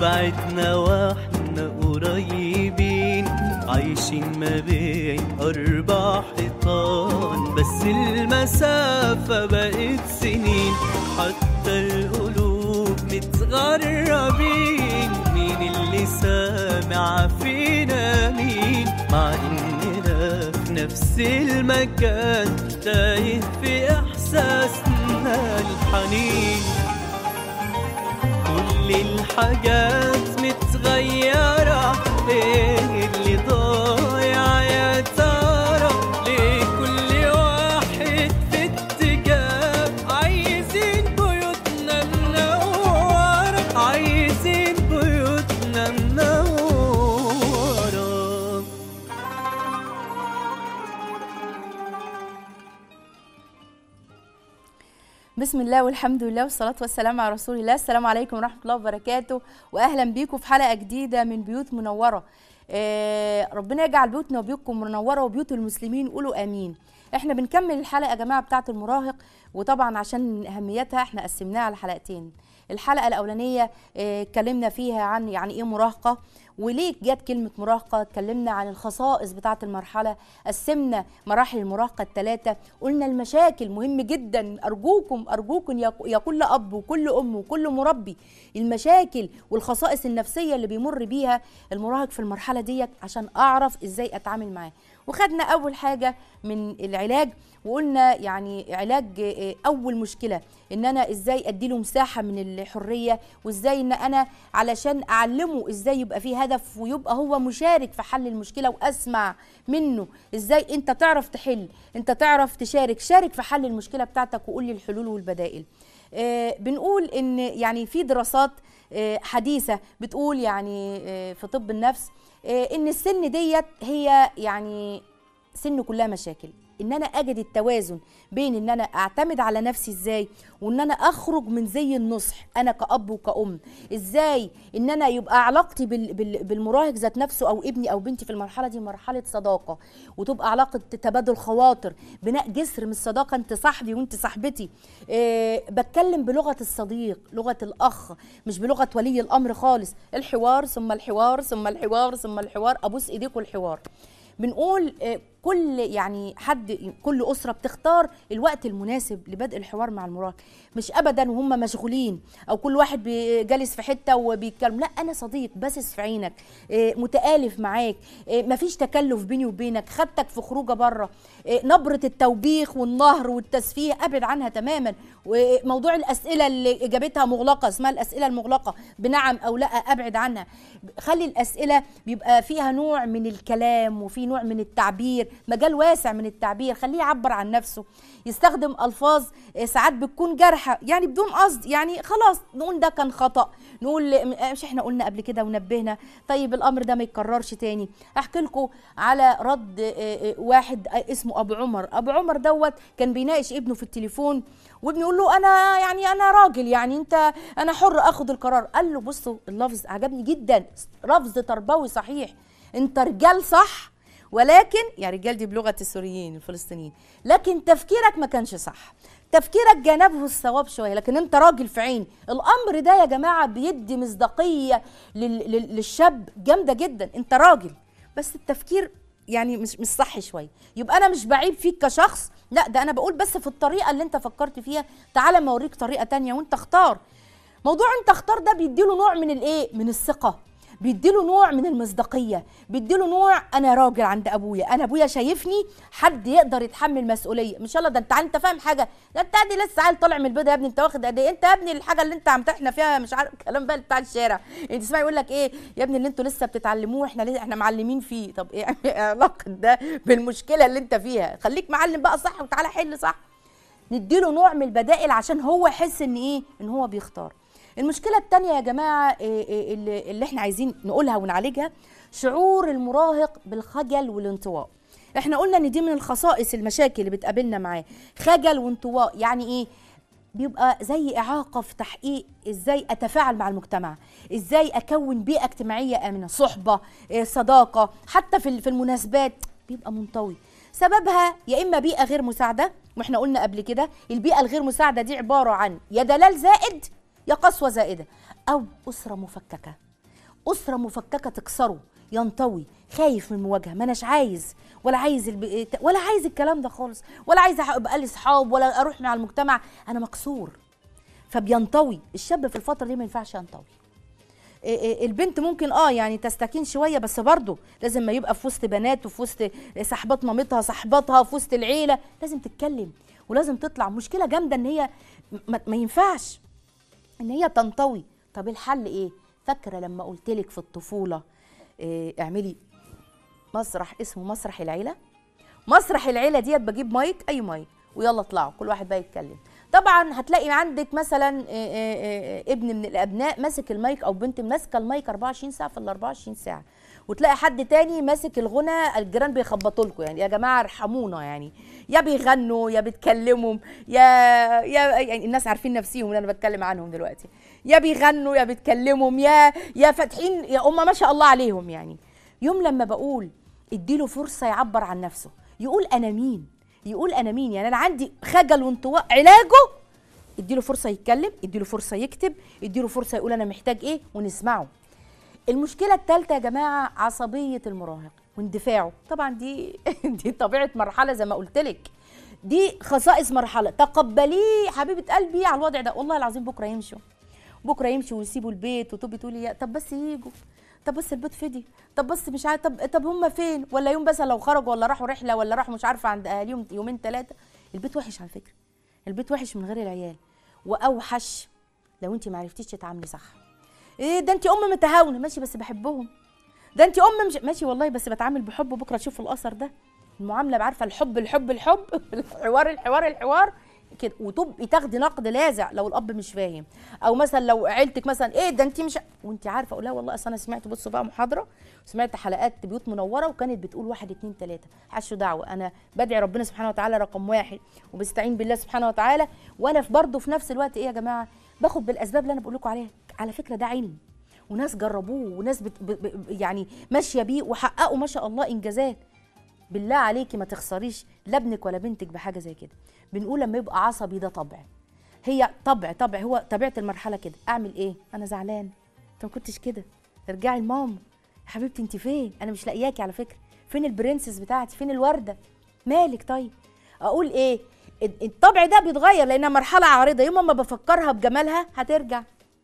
بعدنا واحنا قريبين عايشين ما بين أربع حيطان بس المسافة بقت سنين حتى القلوب متغربين مين اللي سامع فينا مين مع إننا في نفس المكان تايه في إحساسنا الحنين كل الحاجات متغيرة ايه اللي ضايع يا ترى ليه كل واحد في اتجاه عايزين بيوتنا منورة عايزين بيوتنا منورة بسم الله والحمد لله والصلاة والسلام على رسول الله السلام عليكم ورحمة الله وبركاته وأهلا بيكم في حلقة جديدة من بيوت منورة آه ربنا يجعل بيوتنا وبيوتكم منورة وبيوت المسلمين قولوا آمين احنا بنكمل الحلقة يا جماعة بتاعة المراهق وطبعا عشان أهميتها احنا قسمناها على حلقتين الحلقة الأولانية آه، اتكلمنا فيها عن يعني إيه مراهقة وليه جت كلمة مراهقة اتكلمنا عن الخصائص بتاعة المرحلة قسمنا مراحل المراهقة الثلاثة قلنا المشاكل مهم جدا أرجوكم أرجوكم يا يا كل أب وكل أم وكل مربي المشاكل والخصائص النفسية اللي بيمر بيها المراهق في المرحلة ديت عشان أعرف إزاي أتعامل معاه وخدنا أول حاجة من العلاج وقلنا يعني علاج آه، اول مشكله ان انا ازاي اديله مساحه من الحريه وازاي ان انا علشان اعلمه ازاي يبقى فيه هدف ويبقى هو مشارك في حل المشكله واسمع منه ازاي انت تعرف تحل انت تعرف تشارك شارك في حل المشكله بتاعتك وقول لي الحلول والبدائل آه، بنقول ان يعني في دراسات آه، حديثه بتقول يعني آه، في طب النفس آه، ان السن ديت هي يعني سن كلها مشاكل ان انا اجد التوازن بين ان انا اعتمد على نفسي ازاي وان انا اخرج من زي النصح انا كاب وكأم ازاي ان انا يبقى علاقتي بال بال بالمراهق ذات نفسه او ابني او بنتي في المرحله دي مرحله صداقه وتبقى علاقه تبادل خواطر بناء جسر من الصداقه انت صاحبي وانت صاحبتي إيه بتكلم بلغه الصديق لغه الاخ مش بلغه ولي الامر خالص الحوار ثم الحوار ثم الحوار ثم الحوار ابوس ايديكم الحوار بنقول آه، كل يعني حد كل اسره بتختار الوقت المناسب لبدء الحوار مع المراهق مش ابدا وهم مشغولين او كل واحد بي- جالس في حته وبيتكلم لا انا صديق باصص في عينك آه، متالف معاك آه، مفيش تكلف بيني وبينك خدتك في خروجه بره آه، نبره التوبيخ والنهر والتسفيه ابعد عنها تماما وموضوع الاسئله اللي اجابتها مغلقه اسمها الاسئله المغلقه بنعم او لا ابعد عنها خلي الاسئله بيبقى فيها نوع من الكلام وفي نوع من التعبير مجال واسع من التعبير خليه يعبر عن نفسه يستخدم الفاظ آه، ساعات بتكون جارحه يعني بدون قصد يعني خلاص نقول ده كان خطا نقول آه، مش احنا قلنا قبل كده ونبهنا طيب الامر ده ما يتكررش تاني احكي لكم على رد آه، آه، واحد آه، اسمه ابو عمر ابو عمر دوت كان بيناقش ابنه في التليفون وابنه يقول له انا يعني انا راجل يعني انت انا حر اخد القرار قال له بصوا اللفظ عجبني جدا لفظ تربوي صحيح انت رجال صح ولكن يا رجال دي بلغه السوريين الفلسطينيين لكن تفكيرك ما كانش صح تفكيرك جانبه الصواب شويه لكن انت راجل في عين الامر ده يا جماعه بيدي مصداقيه لل- لل- للشاب جامده جدا انت راجل بس التفكير يعني مش مش صح شويه يبقى انا مش بعيب فيك كشخص لا ده انا بقول بس في الطريقه اللي انت فكرت فيها تعالى ما اوريك طريقه تانية وانت اختار موضوع انت اختار ده بيديله نوع من الايه من الثقه بيديله نوع من المصداقيه بيديله نوع انا راجل عند ابويا انا ابويا شايفني حد يقدر يتحمل مسؤوليه مش الله ده انت انت فاهم حاجه ده انت ادي لسه عيل طالع من البيضه يا ابني انت واخد قد ايه انت يا ابني الحاجه اللي انت عم تحنا فيها مش عارف الكلام بقى بتاع الشارع انت تسمعي يقول لك ايه يا ابني اللي انتوا لسه بتتعلموه احنا لسه احنا معلمين فيه طب ايه إيه علاقه ده بالمشكله اللي انت فيها خليك معلم بقى صح وتعالى حل صح نديله نوع من البدائل عشان هو يحس ان ايه ان هو بيختار المشكله التانية يا جماعه إيه إيه اللي, اللي احنا عايزين نقولها ونعالجها شعور المراهق بالخجل والانطواء احنا قلنا ان دي من الخصائص المشاكل اللي بتقابلنا معاه خجل وانطواء يعني ايه بيبقى زي اعاقه في تحقيق ازاي اتفاعل مع المجتمع ازاي اكون بيئه اجتماعيه امنه صحبه إيه، صداقه حتى في في المناسبات بيبقى منطوي سببها يا اما بيئه غير مساعده واحنا قلنا قبل كده البيئه الغير مساعده دي عباره عن يا دلال زائد يا قسوه زائده او اسره مفككه اسره مفككه تكسره ينطوي خايف من المواجهه ما اناش عايز ولا عايز الب... ولا عايز الكلام ده خالص ولا عايز ابقى لي اصحاب ولا اروح مع المجتمع انا مكسور فبينطوي الشاب في الفتره دي ما ينفعش ينطوي إيه إيه البنت ممكن اه يعني تستكين شويه بس برضه لازم ما يبقى في وسط بنات وفي وسط صاحبات مامتها صاحباتها في وسط العيله لازم تتكلم ولازم تطلع مشكله جامده ان هي ما, ما ينفعش ان هي تنطوي طب الحل ايه فاكره لما قلت لك في الطفوله إيه اعملي مسرح اسمه مسرح العيله مسرح العيله ديت بجيب مايك اي مايك ويلا اطلعوا كل واحد بقى يتكلم طبعا هتلاقي عندك مثلا إيه إيه إيه ابن من الابناء ماسك المايك او بنت ماسكه المايك 24 ساعه في ال 24 ساعه وتلاقي حد تاني ماسك الغنى الجيران بيخبطوا لكم يعني يا جماعه ارحمونا يعني يا بيغنوا يا بيتكلموا يا يا يعني الناس عارفين نفسيهم اللي انا بتكلم عنهم دلوقتي يا بيغنوا يا بيتكلموا يا يا فاتحين يا هم ما شاء الله عليهم يعني يوم لما بقول اديله فرصه يعبر عن نفسه يقول انا مين يقول انا مين يعني انا عندي خجل وانطواء علاجه اديله فرصه يتكلم اديله فرصه يكتب اديله فرصه يقول انا محتاج ايه ونسمعه المشكله الثالثه يا جماعه عصبيه المراهق واندفاعه طبعا دي دي طبيعه مرحله زي ما قلت لك دي خصائص مرحله تقبليه حبيبه قلبي على الوضع ده والله العظيم بكره يمشوا بكره يمشوا ويسيبوا البيت وتبقي تقولي طب بس ييجوا طب بس البيت فدي طب بس مش عارف طب طب هم فين ولا يوم بس لو خرجوا ولا راحوا رحله ولا راحوا مش عارفه عند اهاليهم يومين ثلاثه البيت وحش على فكره البيت وحش من غير العيال واوحش لو انت ما عرفتيش تتعاملي صح ايه ده انت ام متهاونه ماشي بس بحبهم ده انت ام مش ماشي والله بس بتعامل بحب بكره تشوفوا الاثر ده المعامله عارفه الحب الحب الحب الحوار الحوار الحوار كده وتبقي تاخدي نقد لاذع لو الاب مش فاهم او مثلا لو عيلتك مثلا ايه ده انت مش وانت عارفه اقول لها والله اصل انا سمعت بصوا بقى محاضره وسمعت حلقات بيوت منوره وكانت بتقول واحد اتنين تلاته حشو دعوه انا بدعي ربنا سبحانه وتعالى رقم واحد وبستعين بالله سبحانه وتعالى وانا في برضه في نفس الوقت ايه يا جماعه باخد بالاسباب اللي انا بقول لكم عليها على فكره ده علم وناس جربوه وناس بت ب ب يعني ماشيه بيه وحققوا ما شاء الله انجازات بالله عليكي ما تخسريش لا ابنك ولا بنتك بحاجه زي كده بنقول لما يبقى عصبي ده طبع هي طبع طبع هو طبيعه المرحله كده اعمل ايه انا زعلان انت ما كنتش كده ارجعي لماما يا حبيبتي انت فين انا مش لاقياكي على فكره فين البرنسس بتاعتي فين الورده مالك طيب اقول ايه الطبع ده بيتغير لانها مرحله عارضه يوم ما بفكرها بجمالها هترجع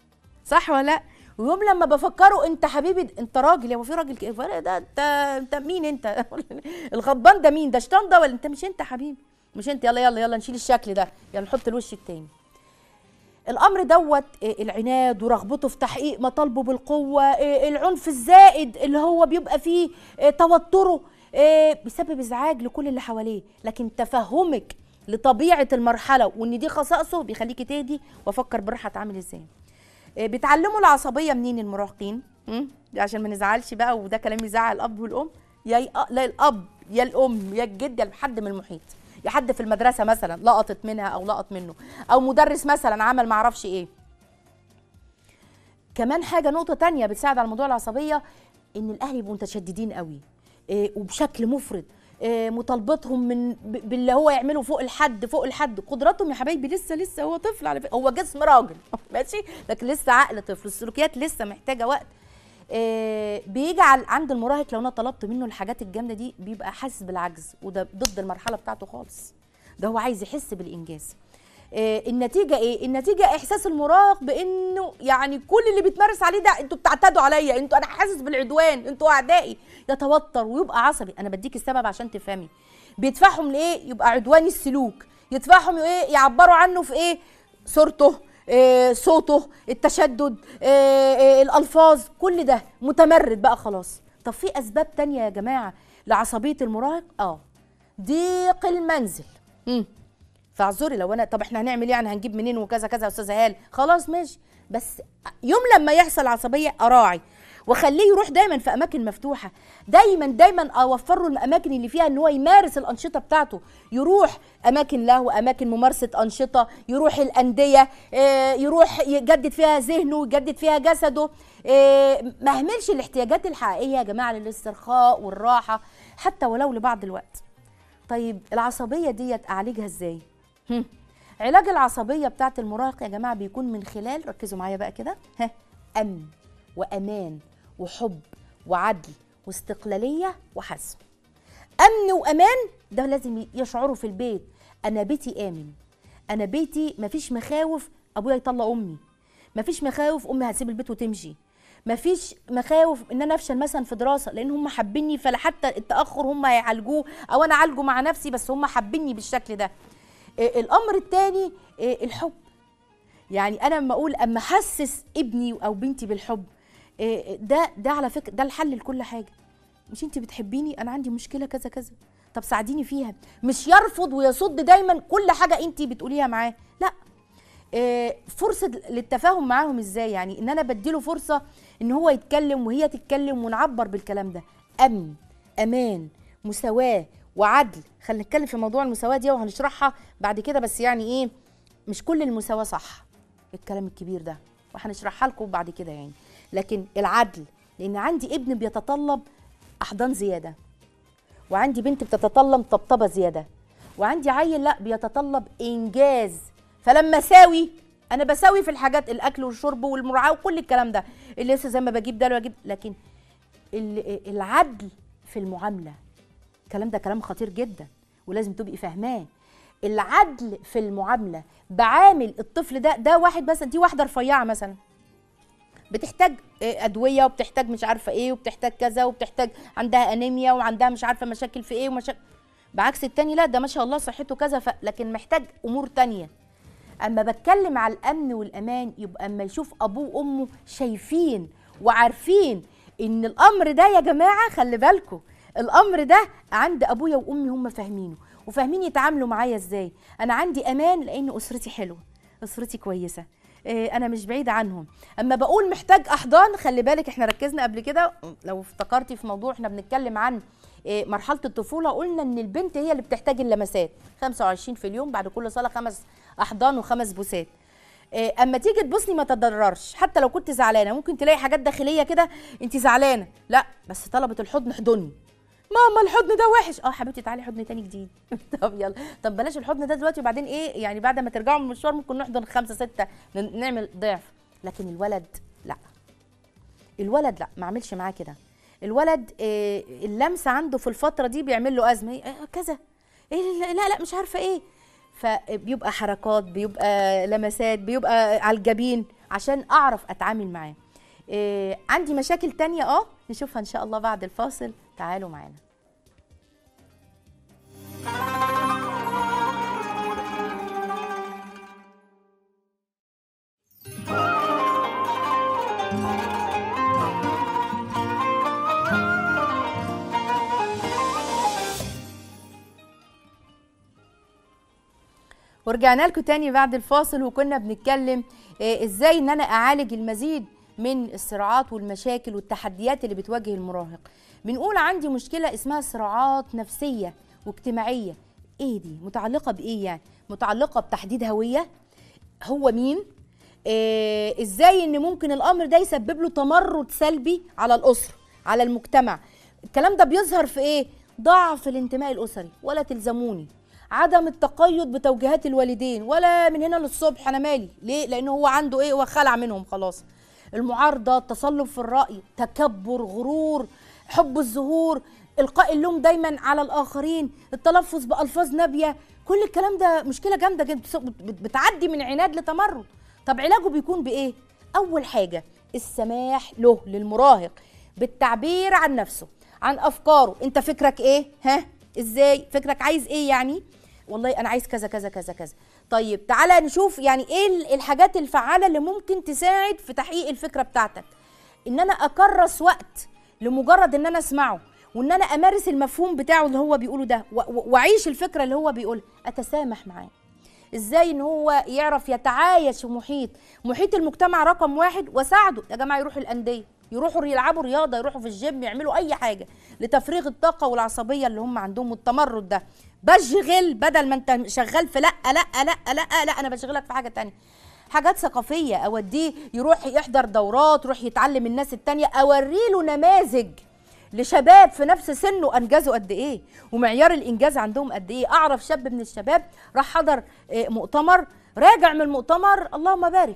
صح ولا لا ويوم لما بفكره انت حبيبي انت راجل هو في راجل كيف ده انت انت مين انت الغضبان ده مين ده شيطان ده ولا انت مش انت حبيبي مش انت يلا يلا يلا نشيل الشكل ده يلا نحط الوش التاني الامر دوت العناد ورغبته في تحقيق مطالبه بالقوه العنف الزائد اللي هو بيبقى فيه توتره بيسبب ازعاج لكل اللي حواليه لكن تفهمك لطبيعه المرحله وان دي خصائصه بيخليكي تهدي وافكر براحه اتعامل ازاي بيتعلموا العصبيه منين المراهقين عشان ما نزعلش بقى وده كلام يزعل الاب والام يا لا الاب يا الام يا الجد يا حد من المحيط يا حد في المدرسه مثلا لقطت منها او لقط منه او مدرس مثلا عمل معرفش ايه كمان حاجه نقطه تانية بتساعد على موضوع العصبيه ان الاهل يبقوا متشددين قوي إيه وبشكل مفرط إيه مطالبتهم من باللي هو يعمله فوق الحد فوق الحد قدراتهم يا حبايبي لسه لسه هو طفل على فكره هو جسم راجل ماشي لكن لسه عقل طفل السلوكيات لسه محتاجه وقت إيه بيجعل عند المراهق لو انا طلبت منه الحاجات الجامده دي بيبقى حاسس بالعجز وده ضد المرحله بتاعته خالص ده هو عايز يحس بالانجاز إيه النتيجه ايه النتيجه احساس المراهق بانه يعني كل اللي بيتمارس عليه ده انتوا بتعتدوا عليا انتوا انا حاسس بالعدوان انتوا اعدائي يتوتر ويبقى عصبي انا بديك السبب عشان تفهمي بيدفعهم لايه يبقى عدواني السلوك يدفعهم ايه يعبروا عنه في ايه صورته إيه صوته التشدد إيه إيه الالفاظ كل ده متمرد بقى خلاص طب في اسباب تانية يا جماعه لعصبيه المراهق اه ضيق المنزل امم فاعذري لو انا طب احنا هنعمل ايه يعني هنجيب منين وكذا كذا يا استاذه هال خلاص ماشي بس يوم لما يحصل عصبيه اراعي واخليه يروح دايما في اماكن مفتوحه دايما دايما اوفر له الاماكن اللي فيها ان هو يمارس الانشطه بتاعته يروح اماكن له اماكن ممارسه انشطه يروح الانديه يروح يجدد فيها ذهنه يجدد فيها جسده ما اهملش الاحتياجات الحقيقيه يا جماعه للاسترخاء والراحه حتى ولو لبعض الوقت طيب العصبيه ديت اعالجها ازاي هم. علاج العصبيه بتاعت المراهق يا جماعه بيكون من خلال ركزوا معايا بقى كده ها امن وامان وحب وعدل واستقلاليه وحزم امن وامان ده لازم يشعروا في البيت انا بيتي امن انا بيتي مفيش مخاوف ابويا يطلق امي مفيش مخاوف امي هتسيب البيت وتمشي مفيش مخاوف ان انا افشل مثلا في دراسه لان هم حابيني فلا حتى التاخر هم هيعالجوه او انا اعالجه مع نفسي بس هم حابيني بالشكل ده إيه الامر الثاني إيه الحب يعني انا لما اقول اما احسس ابني او بنتي بالحب إيه ده ده على فكره ده الحل لكل حاجه مش انت بتحبيني انا عندي مشكله كذا كذا طب ساعديني فيها مش يرفض ويصد دايما كل حاجه انت بتقوليها معاه لا إيه فرصه للتفاهم معاهم ازاي يعني ان انا بديله فرصه ان هو يتكلم وهي تتكلم ونعبر بالكلام ده امن امان مساواه وعدل خلينا نتكلم في موضوع المساواه دي وهنشرحها بعد كده بس يعني ايه مش كل المساواه صح الكلام الكبير ده وهنشرحها لكم بعد كده يعني لكن العدل لان عندي ابن بيتطلب احضان زياده وعندي بنت بتتطلب طبطبه زياده وعندي عيل لا بيتطلب انجاز فلما اساوي انا بساوي في الحاجات الاكل والشرب والمراعاه وكل الكلام ده اللي لسه زي ما بجيب ده بجيب لكن ال- العدل في المعامله الكلام ده كلام خطير جدا ولازم تبقي فاهماه العدل في المعامله بعامل الطفل ده ده واحد مثلا دي واحده رفيعه مثلا بتحتاج إيه ادويه وبتحتاج مش عارفه ايه وبتحتاج كذا وبتحتاج عندها انيميا وعندها مش عارفه مشاكل في ايه ومشاكل بعكس التاني لا ده ما شاء الله صحته كذا ف... لكن محتاج امور تانية اما بتكلم على الامن والامان يبقى اما يشوف ابوه وامه شايفين وعارفين ان الامر ده يا جماعه خلي بالكم الامر ده عند ابويا وامي هم فاهمينه وفاهمين يتعاملوا معايا ازاي انا عندي امان لان اسرتي حلوه اسرتي كويسه إيه، انا مش بعيده عنهم اما بقول محتاج احضان خلي بالك احنا ركزنا قبل كده لو افتكرتي في موضوع احنا بنتكلم عن إيه، مرحله الطفوله قلنا ان البنت هي اللي بتحتاج اللمسات 25 في اليوم بعد كل صلاه خمس احضان وخمس بوسات إيه، اما تيجي تبوسني ما تضررش حتى لو كنت زعلانه ممكن تلاقي حاجات داخليه كده انت زعلانه لا بس طلبت الحضن احضني ماما الحضن ده وحش اه حبيبتي تعالي حضن تاني جديد طب يلا طب بلاش الحضن ده دلوقتي وبعدين ايه يعني بعد ما ترجعوا من المشوار ممكن نحضن خمسة ستة ن- نعمل ضعف لكن الولد لا الولد لا ما اعملش معاه كده الولد آه اللمسه عنده في الفتره دي بيعمل له ازمه إيه، آه كذا ايه لا لا, لا مش عارفه ايه فبيبقى حركات بيبقى لمسات بيبقى على الجبين عشان اعرف اتعامل معاه إيه عندي مشاكل تانية اه نشوفها ان شاء الله بعد الفاصل تعالوا معانا ورجعنا لكم تاني بعد الفاصل وكنا بنتكلم آه، ازاي ان انا اعالج المزيد من الصراعات والمشاكل والتحديات اللي بتواجه المراهق بنقول عندي مشكله اسمها صراعات نفسيه واجتماعيه ايه دي متعلقه بايه يعني متعلقه بتحديد هويه هو مين آه ازاي ان ممكن الامر ده يسبب له تمرد سلبي على الاسره على المجتمع الكلام ده بيظهر في ايه ضعف الانتماء الاسري ولا تلزموني عدم التقيد بتوجيهات الوالدين ولا من هنا للصبح انا مالي ليه لان هو عنده ايه هو خلع منهم خلاص المعارضه التصلب في الراي تكبر غرور حب الظهور القاء اللوم دايما على الاخرين التلفظ بالفاظ نابيه كل الكلام ده مشكله جامده جدا بت- بت- بتعدي من عناد لتمرد طب علاجه بيكون بايه اول حاجه السماح له للمراهق بالتعبير عن نفسه عن افكاره انت فكرك ايه ها ازاي فكرك عايز ايه يعني والله انا عايز كذا كذا كذا كذا طيب تعالى نشوف يعني ايه ال- الحاجات الفعاله اللي ممكن تساعد في تحقيق الفكره بتاعتك ان انا اكرس وقت لمجرد ان انا اسمعه وان انا امارس المفهوم بتاعه اللي هو بيقوله ده و- و- واعيش الفكره اللي هو بيقولها اتسامح معاه ازاي ان هو يعرف يتعايش في محيط محيط المجتمع رقم واحد وساعده يا جماعه يروحوا الانديه يروحوا يلعبوا رياضه يروحوا في الجيم يعملوا اي حاجه لتفريغ الطاقه والعصبيه اللي هم عندهم والتمرد ده بشغل بدل ما انت شغال في لا لا لا لا لا انا بشغلك في حاجه تانية حاجات ثقافيه اوديه يروح يحضر دورات يروح يتعلم الناس التانية اوريله نماذج لشباب في نفس سنه انجزوا قد ايه ومعيار الانجاز عندهم قد ايه اعرف شاب من الشباب راح حضر آه، مؤتمر راجع من المؤتمر اللهم بارك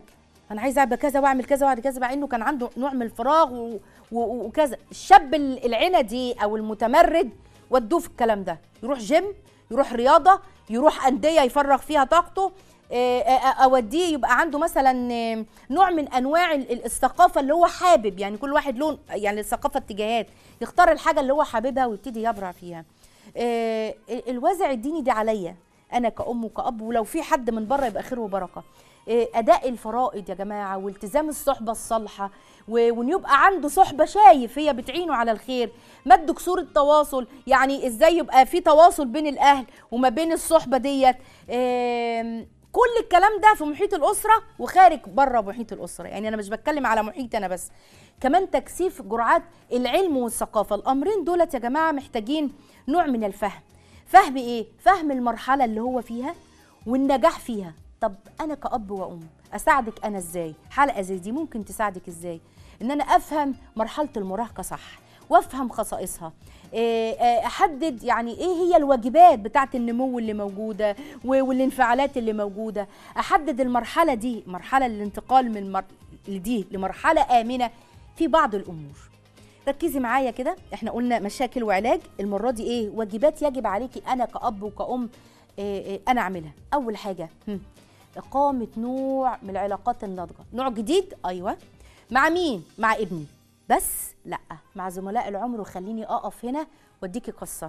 انا عايزه ابقى كذا واعمل كذا واعمل كذا مع انه كان عنده نوع من الفراغ و... و... وكذا الشاب ال- العندي او المتمرد ودوه في الكلام ده يروح جيم يروح رياضه يروح انديه يفرغ فيها طاقته آه، آه، اوديه يبقى عنده مثلا آه، نوع من انواع ال- ال- الثقافه اللي هو حابب يعني كل واحد لون يعني الثقافه اتجاهات يختار الحاجه اللي هو حاببها ويبتدي يبرع فيها آه، ال- الوازع الديني ده عليا انا كأم وكأب ولو في حد من بره يبقى خير وبركه إيه، اداء الفرائض يا جماعه والتزام الصحبه الصالحه و- وان يبقى عنده صحبه شايف هي بتعينه على الخير مد كسور التواصل يعني ازاي يبقى في تواصل بين الاهل وما بين الصحبه ديت إيه، كل الكلام ده في محيط الاسره وخارج بره محيط الاسره يعني انا مش بتكلم على محيط انا بس كمان تكثيف جرعات العلم والثقافه الامرين دولت يا جماعه محتاجين نوع من الفهم فهم ايه فهم المرحله اللي هو فيها والنجاح فيها طب انا كأب وأم اساعدك انا ازاي حلقه زي دي ممكن تساعدك ازاي ان انا افهم مرحله المراهقه صح وافهم خصائصها إيه، آه، احدد يعني ايه هي الواجبات بتاعه النمو اللي موجوده و- والانفعالات اللي موجوده احدد المرحله دي مرحله الانتقال من مر... دي لمرحله امنه في بعض الامور ركزي معايا كده احنا قلنا مشاكل وعلاج المره دي ايه واجبات يجب عليكي انا كأب وكأم إيه إيه انا اعملها اول حاجه هم، اقامه نوع من العلاقات الناضجه نوع جديد ايوه مع مين مع ابني بس لا مع زملاء العمر وخليني اقف هنا واديكي قصه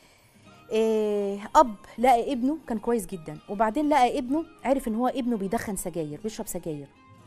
إيه اب لقى ابنه كان كويس جدا وبعدين لقى ابنه عرف ان هو ابنه بيدخن سجاير بيشرب سجاير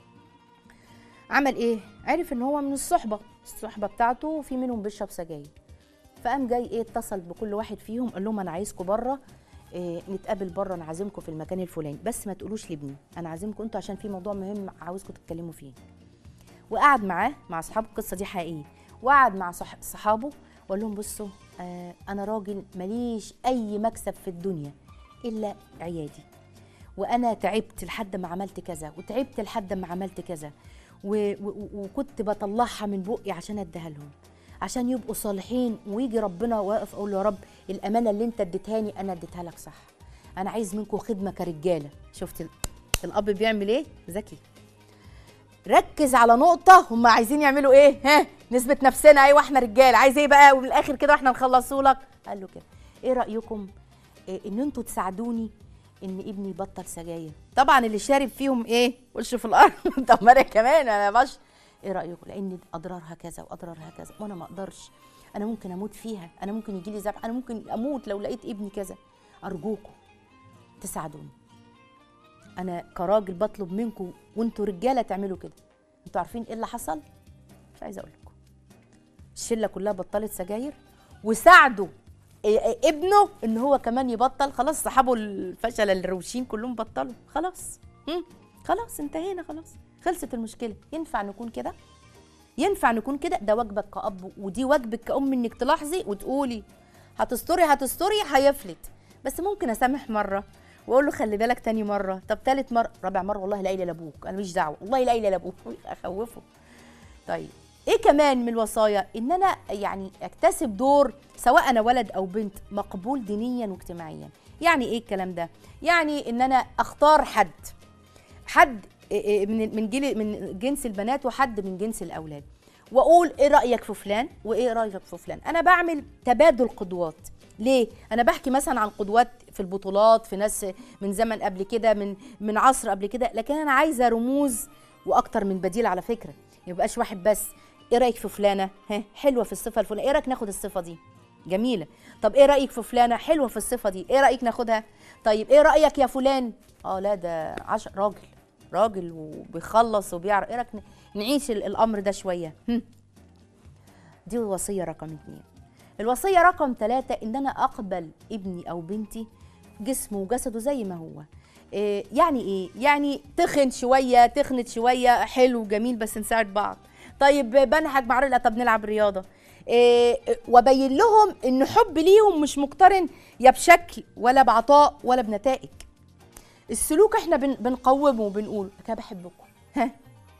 عمل ايه عرف ان هو من الصحبه الصحبه بتاعته في منهم بيشرب سجاير فقام جاي ايه اتصل بكل واحد فيهم قال لهم انا عايزكم بره إيه نتقابل بره انا عازمكم في المكان الفلاني بس ما تقولوش لابني انا عازمكم انتوا عشان في موضوع مهم عاوزكم تتكلموا فيه وقعد معاه مع اصحابه القصه دي حقيقيه وقعد مع صح صحابه وقال لهم بصوا آه انا راجل ماليش اي مكسب في الدنيا الا عيادي وانا تعبت لحد ما عملت كذا وتعبت لحد ما عملت كذا و... و... وكنت بطلعها من بقي عشان اديها لهم عشان يبقوا صالحين ويجي ربنا واقف اقول له يا رب الامانه اللي انت اديتهاني انا اديتها لك صح انا عايز منكم خدمه كرجاله شفت ال... الاب بيعمل ايه ذكي ركز على نقطة هم عايزين يعملوا ايه؟ ها نثبت نفسنا ايوه احنا رجال عايز ايه بقى ومن الاخر كده واحنا نخلصوا لك قال له كده ايه رأيكم إيه ان انتوا تساعدوني ان ابني يبطل سجاير طبعا اللي شارب فيهم ايه وشه في الارض طب ما انا كمان انا باش ايه رايكم لان اضرارها كذا واضرارها كذا وانا ما اقدرش انا ممكن اموت فيها انا ممكن يجي لي ذبح انا ممكن اموت لو لقيت ابني كذا ارجوكم تساعدوني انا كراجل بطلب منكم وانتوا رجاله تعملوا كده انتوا عارفين ايه اللي حصل مش عايزه اقول لكم الشله كلها بطلت سجاير وساعدوا إيه- إيه ابنه ان هو كمان يبطل خلاص صحابه الفشل الروشين كلهم بطلوا خلاص هم؟ خلاص انتهينا خلاص خلصت المشكله ينفع نكون كده ينفع نكون كده ده واجبك كأب ودي واجبك كأم انك تلاحظي وتقولي هتستري هتستري هيفلت بس ممكن اسامح مره واقول له خلي بالك تاني مره طب تالت مره رابع مره والله لا قايله لابوك انا مش دعوه والله لا قايله لابوك اخوفه طيب ايه كمان من الوصايا ان انا يعني اكتسب دور سواء انا ولد او بنت مقبول دينيا واجتماعيا يعني ايه الكلام ده يعني ان انا اختار حد حد إيه إيه من من جيل من جنس البنات وحد من جنس الاولاد واقول ايه رايك في فلان وايه رايك في فلان انا بعمل تبادل قدوات ليه انا بحكي مثلا عن قدوات في البطولات في ناس من زمن قبل كده من من عصر قبل كده لكن انا عايزه رموز واكتر من بديل على فكره ما يبقاش واحد بس ايه رايك في فلانه ها حلوه في الصفه الفلانيه ايه رايك ناخد الصفه دي جميله طب ايه رايك في فلانه حلوه في الصفه دي ايه رايك ناخدها طيب ايه رايك يا فلان اه لا ده عش... راجل راجل وبيخلص وبيعرف ايه رايك ن- نعيش ال- الامر ده شويه هم. دي الوصيه رقم اتنين الوصيه رقم ثلاثة ان انا اقبل ابني او بنتي جسمه وجسده زي ما هو إيه يعني ايه يعني تخن شويه تخنت شويه حلو جميل بس نساعد بعض طيب بنهج مع رجل طب نلعب رياضه إيه وابين لهم ان حب ليهم مش مقترن يا بشكل ولا بعطاء ولا بنتائج السلوك احنا بن بنقومه وبنقول انا بحبكم ها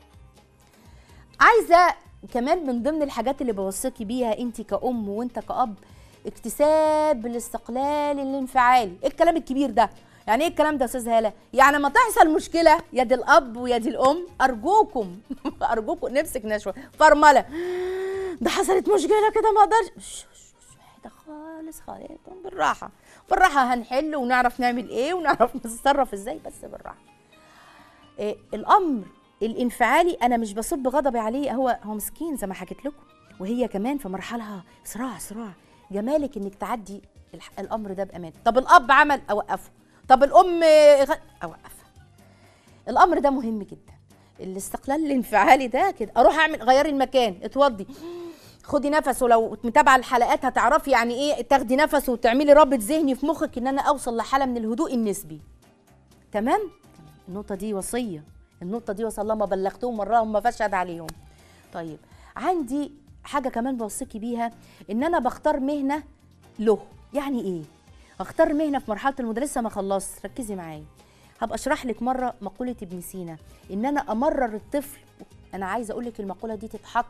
عايزه كمان من ضمن الحاجات اللي بوصيكي بيها انت كأم وانت كأب اكتساب الاستقلال الانفعالي ايه الكلام الكبير ده يعني ايه الكلام ده يا استاذ هاله يعني لما تحصل مشكله يد الاب ويد الام ارجوكم ارجوكم نمسك نشوه فرمله ده حصلت مشكله كده ما اقدرش ش- ش- ش- ده خالص خالص بالراحه بالراحه هنحل ونعرف نعمل ايه ونعرف نتصرف ازاي بس بالراحه إيه الامر الانفعالي انا مش بصب غضبي عليه هو هو مسكين زي ما حكيت لكم وهي كمان في مرحله صراع صراع جمالك انك تعدي الح- الامر ده بامان طب الاب عمل اوقفه طب الام غ... اوقفها الامر ده مهم جدا الاستقلال الانفعالي ده كده اروح اعمل غيري المكان اتوضي خدي نفس ولو متابعه الحلقات هتعرفي يعني ايه تاخدي نفس وتعملي رابط ذهني في مخك ان انا اوصل لحاله من الهدوء النسبي تمام النقطه دي وصيه النقطه دي وصل ما بلغتهم مراهم ما فشهد عليهم طيب عندي حاجه كمان بوصيكي بيها ان انا بختار مهنه له يعني ايه اختار مهنه في مرحله المدرسه ما خلصت ركزي معايا هبقى اشرح لك مره مقوله ابن سينا ان انا امرر الطفل انا عايزه اقول لك المقوله دي تتحط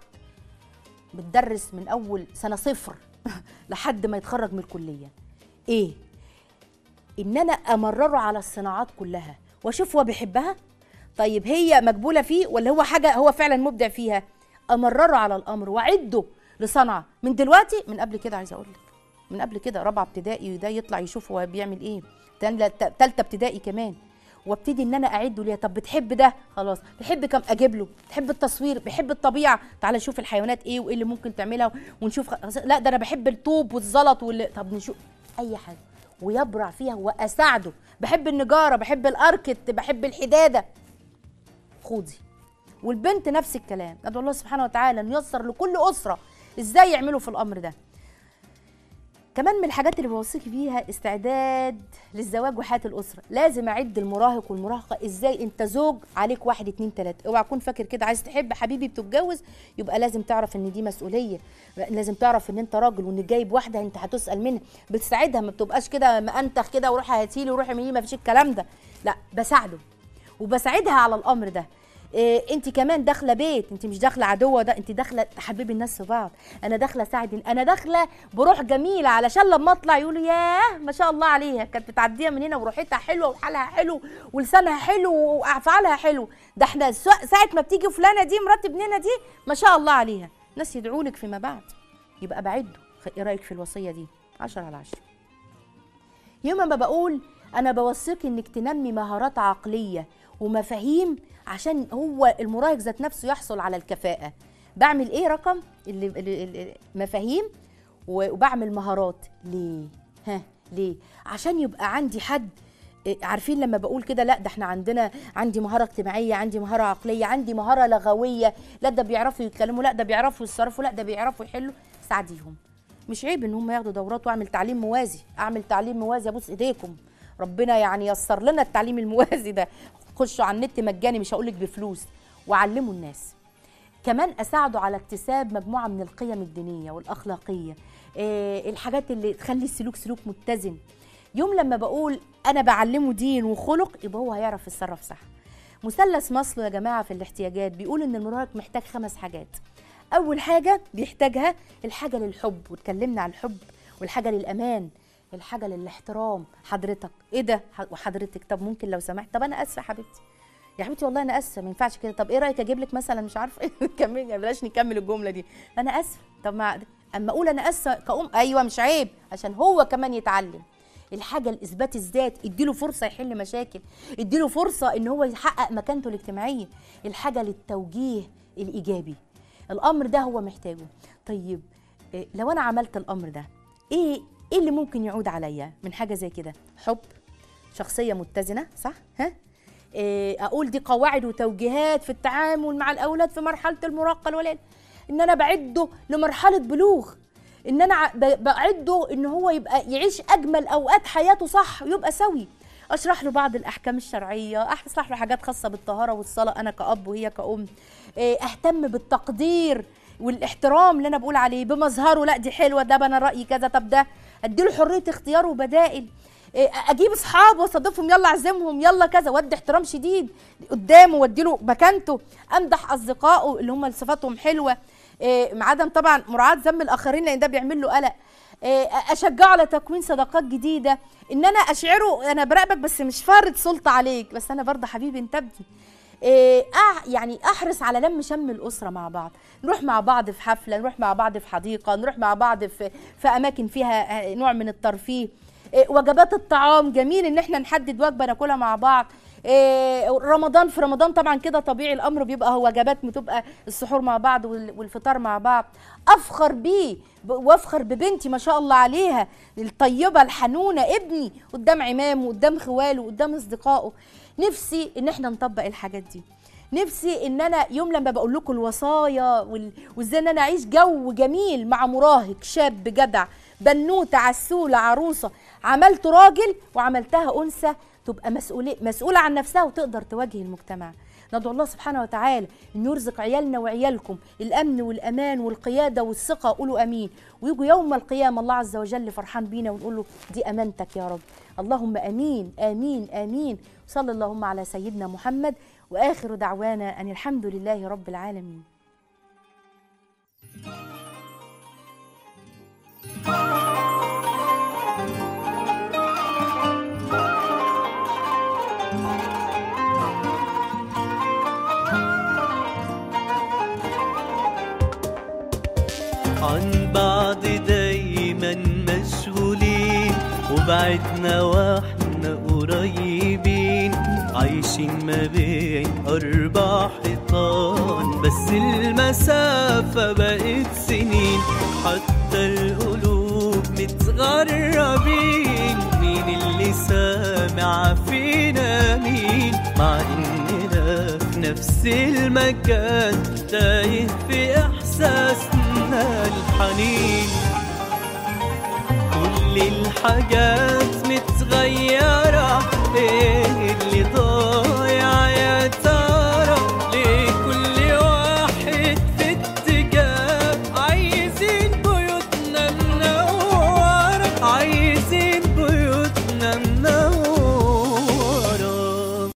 بتدرس من اول سنه صفر لحد ما يتخرج من الكليه ايه ان انا امرره على الصناعات كلها واشوف هو بيحبها طيب هي مقبوله فيه ولا هو حاجه هو فعلا مبدع فيها امرره على الامر واعده لصنعه من دلوقتي من قبل كده عايزه اقول لك من قبل كده رابعه ابتدائي ده يطلع يشوف هو بيعمل ايه تالتة تالتة ابتدائي كمان وابتدي ان انا اعده ليها طب بتحب ده خلاص بتحب كم اجيب له بتحب التصوير بيحب الطبيعه تعالى نشوف الحيوانات ايه وايه اللي ممكن تعملها ونشوف خ- لا ده انا بحب الطوب والزلط وال... طب نشوف اي حاجه ويبرع فيها واساعده بحب النجاره بحب الاركت بحب الحداده خدي والبنت نفس الكلام ادعو الله سبحانه وتعالى ان ييسر لكل اسره ازاي يعملوا في الامر ده كمان من الحاجات اللي بوصيكي بيها استعداد للزواج وحياه الاسره لازم اعد المراهق والمراهقه ازاي انت زوج عليك واحد اتنين تلاته اوعى تكون فاكر كده عايز تحب حبيبي بتتجوز يبقى لازم تعرف ان دي مسؤوليه لازم تعرف ان انت راجل وان جايب واحده انت هتسال منها بتساعدها ما بتبقاش كده مأنتخ كده وروحي هاتيلي وروحي مني ما فيش الكلام ده لا بساعده وبساعدها على الامر ده إيه انت كمان داخله بيت انت مش داخله عدوه ده انت داخله تحببي الناس في بعض انا داخله اساعد انا داخله بروح جميله علشان لما اطلع يقولوا ياه ما شاء الله عليها كانت بتعديها من هنا وروحتها حلوه وحالها حلو ولسانها حلو وافعالها حلو ده احنا سا- ساعه ما بتيجي فلانه دي مرات ابننا دي ما شاء الله عليها ناس يدعوا لك فيما بعد يبقى بعده ايه رايك في الوصيه دي 10 على 10 يوم ما بقول انا بوصيك انك تنمي مهارات عقليه ومفاهيم عشان هو المراهق ذات نفسه يحصل على الكفاءه بعمل ايه رقم اللي اللي- اللي- مفاهيم و- وبعمل مهارات ليه ها ليه عشان يبقى عندي حد إيه، عارفين لما بقول كده لا ده احنا عندنا عندي مهاره اجتماعيه عندي مهاره عقليه عندي مهاره لغويه لا ده بيعرفوا يتكلموا لا ده بيعرفوا يتصرفوا لا ده بيعرفوا يحلوا ساعديهم مش عيب ان هم ياخدوا دورات واعمل تعليم موازي اعمل تعليم موازي ابوس ايديكم ربنا يعني يسر لنا التعليم الموازي ده خشوا على النت مجاني مش هقول لك بفلوس وعلموا الناس كمان اساعده على اكتساب مجموعه من القيم الدينيه والاخلاقيه إيه الحاجات اللي تخلي السلوك سلوك متزن يوم لما بقول انا بعلمه دين وخلق يبقى هو هيعرف يتصرف صح مثلث ماسلو يا جماعه في الاحتياجات بيقول ان المراهق محتاج خمس حاجات اول حاجه بيحتاجها الحاجه للحب واتكلمنا عن الحب والحاجه للامان الحاجه للاحترام حضرتك ايه ده ح- وحضرتك طب ممكن لو سمحت طب انا اسفه يا حبيبتي يا حبيبتي والله انا اسفه ما ينفعش كده طب ايه رايك اجيب لك مثلا مش عارفه ايه كملي بلاش نكمل الجمله دي انا اسفه طب ما اما اقول انا اسفه كأم ايوه مش عيب عشان هو كمان يتعلم الحاجه لاثبات الذات اديله فرصه يحل مشاكل اديله فرصه ان هو يحقق مكانته الاجتماعيه الحاجه للتوجيه الايجابي الامر ده هو محتاجه طيب إيه، لو انا عملت الامر ده ايه ايه اللي ممكن يعود عليا من حاجه زي كده حب شخصيه متزنه صح ها إيه اقول دي قواعد وتوجيهات في التعامل مع الاولاد في مرحله المراهقه الولاد ان انا بعده لمرحله بلوغ ان انا ع- ب- بعده ان هو يبقى يعيش اجمل اوقات حياته صح ويبقى سوي اشرح له بعض الاحكام الشرعيه اشرح له حاجات خاصه بالطهاره والصلاه انا كاب وهي كأم إيه، اهتم بالتقدير والاحترام اللي انا بقول عليه بمظهره لا دي حلوه ده انا رايي كذا طب ده اديله حريه اختيار وبدائل إيه، اجيب اصحاب واستضيفهم يلا اعزمهم يلا كذا وادي احترام شديد قدامه واديله مكانته امدح اصدقائه اللي هم صفاتهم حلوه إيه، مع عدم طبعا مراعاه ذم الاخرين لان ده بيعمل له قلق آه، اشجعه على تكوين صداقات جديده ان انا اشعره انا براقبك بس مش فارض سلطه عليك بس انا برضه حبيبي انت ابني إيه، أع- يعني احرص على لم شم الاسره مع بعض نروح مع بعض في حفله نروح مع بعض في حديقه نروح مع بعض في في اماكن فيها آه، نوع من الترفيه إيه، وجبات الطعام جميل ان احنا نحدد وجبه ناكلها مع بعض إيه، رمضان في رمضان طبعا كده طبيعي الامر بيبقى هو وجبات بتبقى السحور مع بعض وال- والفطار مع بعض افخر بيه ب- وافخر ببنتي ما شاء الله عليها الطيبه الحنونه ابني قدام عمامه قدام خواله قدام اصدقائه نفسي ان احنا نطبق الحاجات دي نفسي ان انا يوم لما بقول لكم الوصايا وال- وازاي ان انا اعيش جو جميل مع مراهق شاب جدع بنوته عسوله عروسه عملت راجل وعملتها انثى تبقى مسؤولة مسؤولة عن نفسها وتقدر تواجه المجتمع ندعو الله سبحانه وتعالى ان يرزق عيالنا وعيالكم الامن والامان والقياده والثقه قولوا امين ويجوا يوم القيامه الله عز وجل فرحان بينا ونقول له دي امانتك يا رب اللهم امين امين امين صلى اللهم على سيدنا محمد واخر دعوانا ان الحمد لله رب العالمين عن بعض دايما مشغولين وبعدنا واحنا قريبين عايشين ما بين أربع حيطان بس المسافة بقت سنين حتى القلوب متغربين مين اللي سامع فينا مين مع إننا في نفس المكان تايه في إحساسنا الحنين كل الحاجات متغيرة إيه